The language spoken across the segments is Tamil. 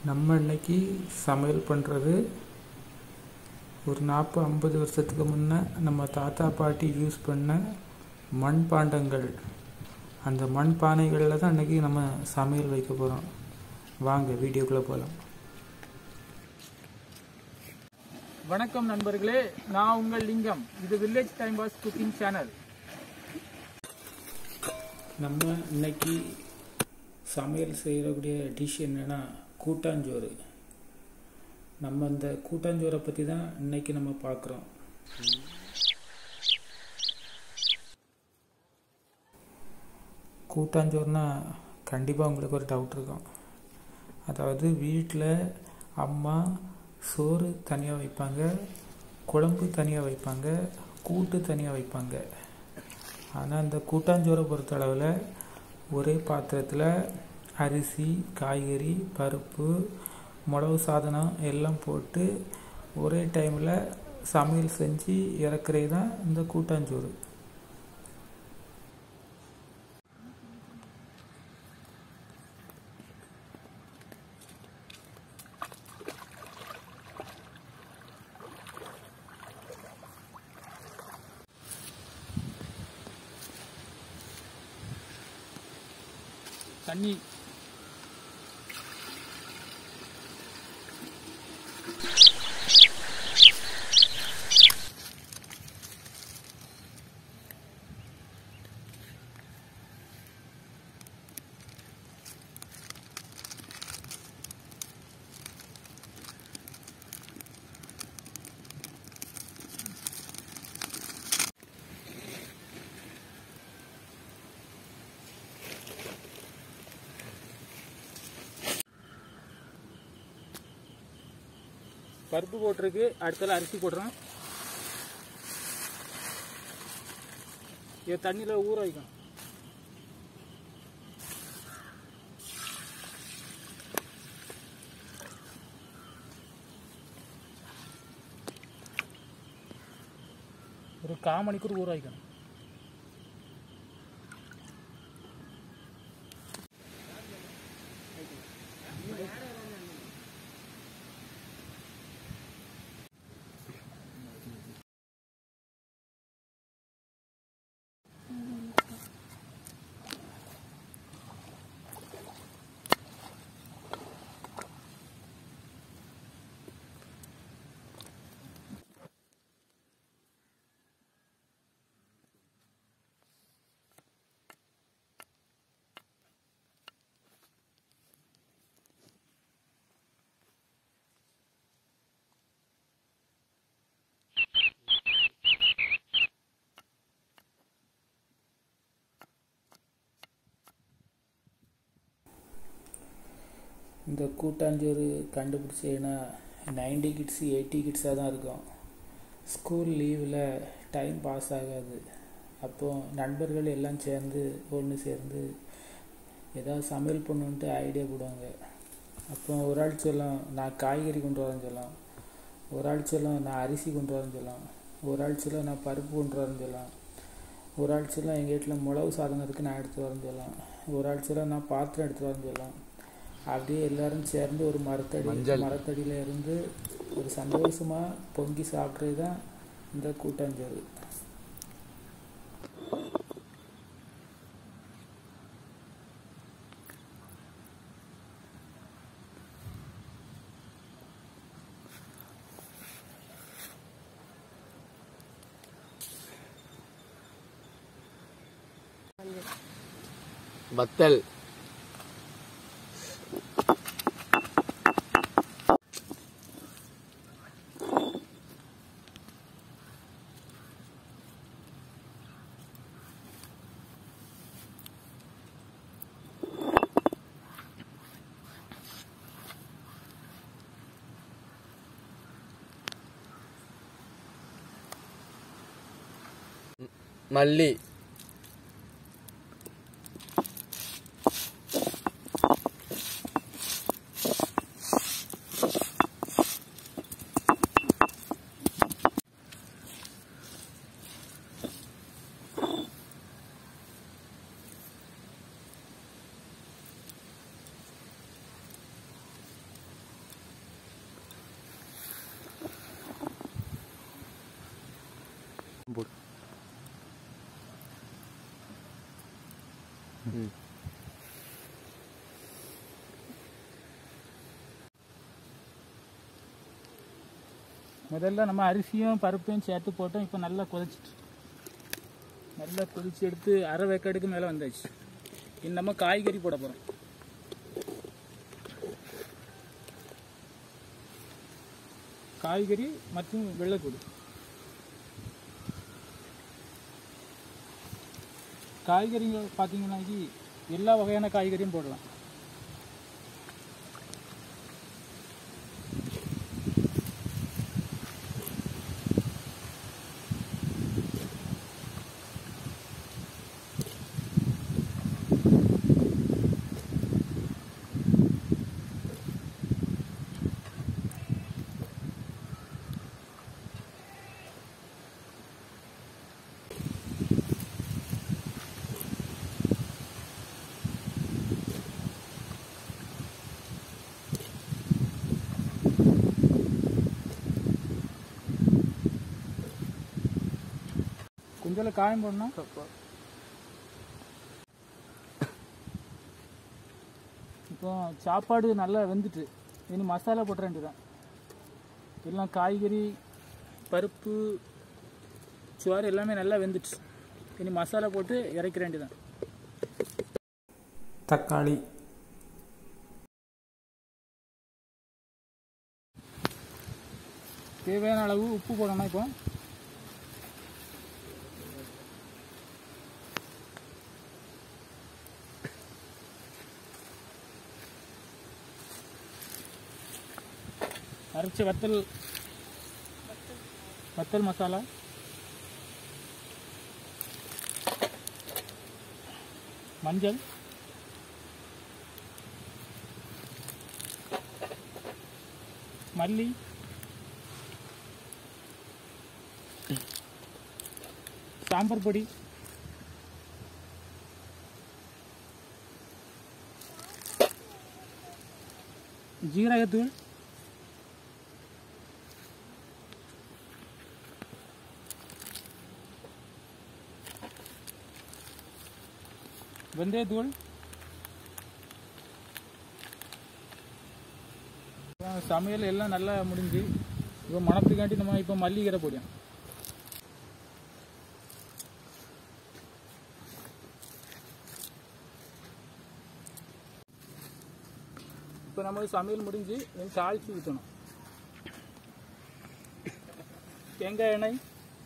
நம்ம இன்னைக்கு சமையல் பண்ணுறது ஒரு நாற்பது ஐம்பது வருஷத்துக்கு முன்னே நம்ம தாத்தா பாட்டி யூஸ் பண்ண மண் பாண்டங்கள் அந்த மண் பானைகளில் தான் இன்னைக்கு நம்ம சமையல் வைக்க போகிறோம் வாங்க வீடியோக்குள்ளே போகலாம் வணக்கம் நண்பர்களே நான் உங்கள் லிங்கம் இது village time pass cooking channel நம்ம இன்னைக்கு சமையல் செய்யக்கூடிய டிஷ் என்னன்னா கூட்டாஞ்சோறு நம்ம அந்த கூட்டாஞ்சோறை பற்றி தான் இன்னைக்கு நம்ம பார்க்குறோம் கூட்டாஞ்சோறுனா கண்டிப்பாக உங்களுக்கு ஒரு டவுட் இருக்கும் அதாவது வீட்டில் அம்மா சோறு தனியாக வைப்பாங்க குழம்பு தனியாக வைப்பாங்க கூட்டு தனியாக வைப்பாங்க ஆனால் இந்த கூட்டாஞ்சோறை பொறுத்தளவில் ஒரே பாத்திரத்தில் அரிசி காய்கறி பருப்பு மிளகு சாதனம் எல்லாம் போட்டு ஒரே டைமில் சமையல் செஞ்சு இறக்குறது தான் இந்த கூட்டாஞ்சோறு தண்ணி பருப்பு போட்டிருக்கு அடுத்தால அரிசி போடுறோம் இதை தண்ணியில் ஊற வைக்கணும் ஒரு கால் மணிக்கூர் ஊற வைக்கணும் இந்த கூட்டாஞ்சோறு கண்டுபிடிச்சேன்னா நைன்டி கிட்ஸு எயிட்டி கிட்ஸாக தான் இருக்கும் ஸ்கூல் லீவில் டைம் பாஸ் ஆகாது அப்போது நண்பர்கள் எல்லாம் சேர்ந்து ஒன்று சேர்ந்து ஏதாவது சமையல் பண்ணுன்ட்டு ஐடியா போடுவாங்க அப்போ ஒரு ஆள் சொல்லும் நான் காய்கறி கொண்டு வரேன்னு சொல்லலாம் ஒரு ஆள் சொல்லும் நான் அரிசி கொண்டு வரேன்னு சொல்லலாம் ஒரு ஆள் சொல்லும் நான் பருப்பு கொண்டு வரேன்னு சொல்லலாம் ஒரு ஆள் சொல்லும் எங்கள் வீட்டில் மிளகு சாதனம் இருக்குது நான் எடுத்து வரேன்னு சொல்லலாம் ஒரு ஆள் சொல்லும் நான் பாத்திரம் எடுத்து வரேன்னு சொல்லலாம் அப்படியே எல்லாரும் சேர்ந்து ஒரு மரத்தடி மரத்தடியில் இருந்து ஒரு சந்தோஷமாக பொங்கி சாப்பிட்றது தான் இந்த கூட்டாஞ்சோறு வத்தல் மல்லி முதல்ல நம்ம அரிசியும் பருப்பையும் சேர்த்து போட்டோம் இப்போ நல்லா கொதிச்சிட்டு நல்லா கொதிச்சு எடுத்து அரை வேக்காடுக்கு மேலே வந்தாச்சு இனி நம்ம காய்கறி போட போகிறோம் காய்கறி மற்றும் வெள்ளைப்பூடு காய்கறிங்க பார்த்தீங்கன்னாக்கி எல்லா வகையான காய்கறியும் போடலாம் கொஞ்சம் காயம் போடணும் இப்போ சாப்பாடு நல்லா வெந்துட்டு இனி மசாலா போட்டுற வேண்டியதான் எல்லாம் காய்கறி பருப்பு சோறு எல்லாமே நல்லா வெந்துட்டு இனி மசாலா போட்டு இறக்கிற வேண்டியதான் தக்காளி தேவையான அளவு உப்பு போடணும் இப்போ அரைச்ச வத்தல் வத்தல் மசாலா மஞ்சள் மல்லி சாம்பார் பொடி ஜீரகத்தூள் வெந்தயத்தூள் அப்புறம் சமையல் எல்லாம் நல்லா முடிஞ்சு இப்போ மணத்துக்காண்டி நம்ம இப்போ மல்லிகீரை போடுவோம் இப்போ நம்ம சமையல் முடிஞ்சு இனி தாளிச்சு ஊற்றணும் தேங்காய் எண்ணெய்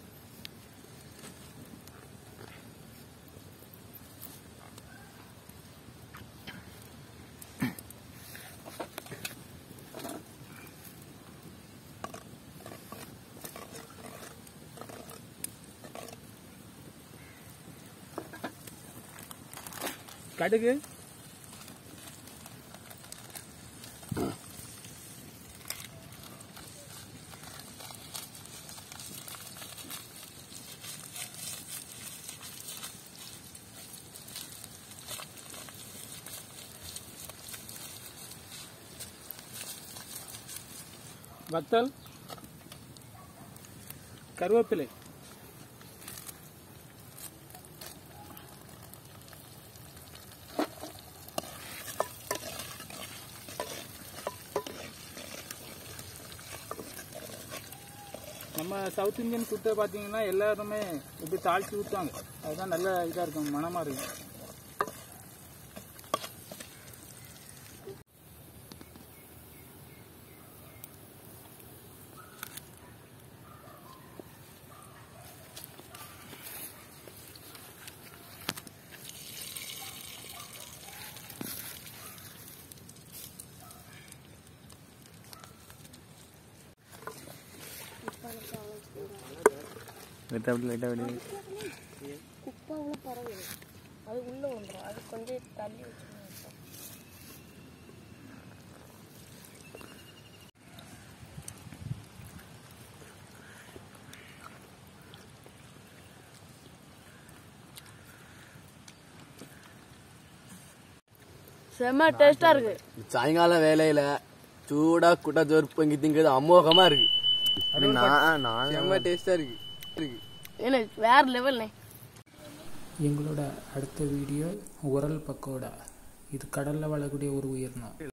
கடுகு வத்தல் கருவேப்பிலை நம்ம சவுத் இந்தியன் ஃபுட்டை பார்த்தீங்கன்னா எல்லாருமே இப்படி தாளிச்சு ஊற்றுவாங்க அதுதான் நல்ல இதாக இருக்கும் மனமாக இருக்கும் குப்பை உள்ள பறவை அது உள்ள வந்துடும் அது கொஞ்சம் தள்ளி வச்சுக்கணும் செம்ம டேஸ்டா இருக்கு சாயங்காலம் வேலையில சூடா குட்டா ஜோறு பொங்கி திங்கிறது அமோகமா இருக்கு செம்ம டேஸ்டா இருக்கு இருக்கு என்ன வேற லெவல்ண்ணே எங்களோட அடுத்த வீடியோ உரல் பக்கோடா இது கடலில் வாழக்கூடிய ஒரு உயிரினம்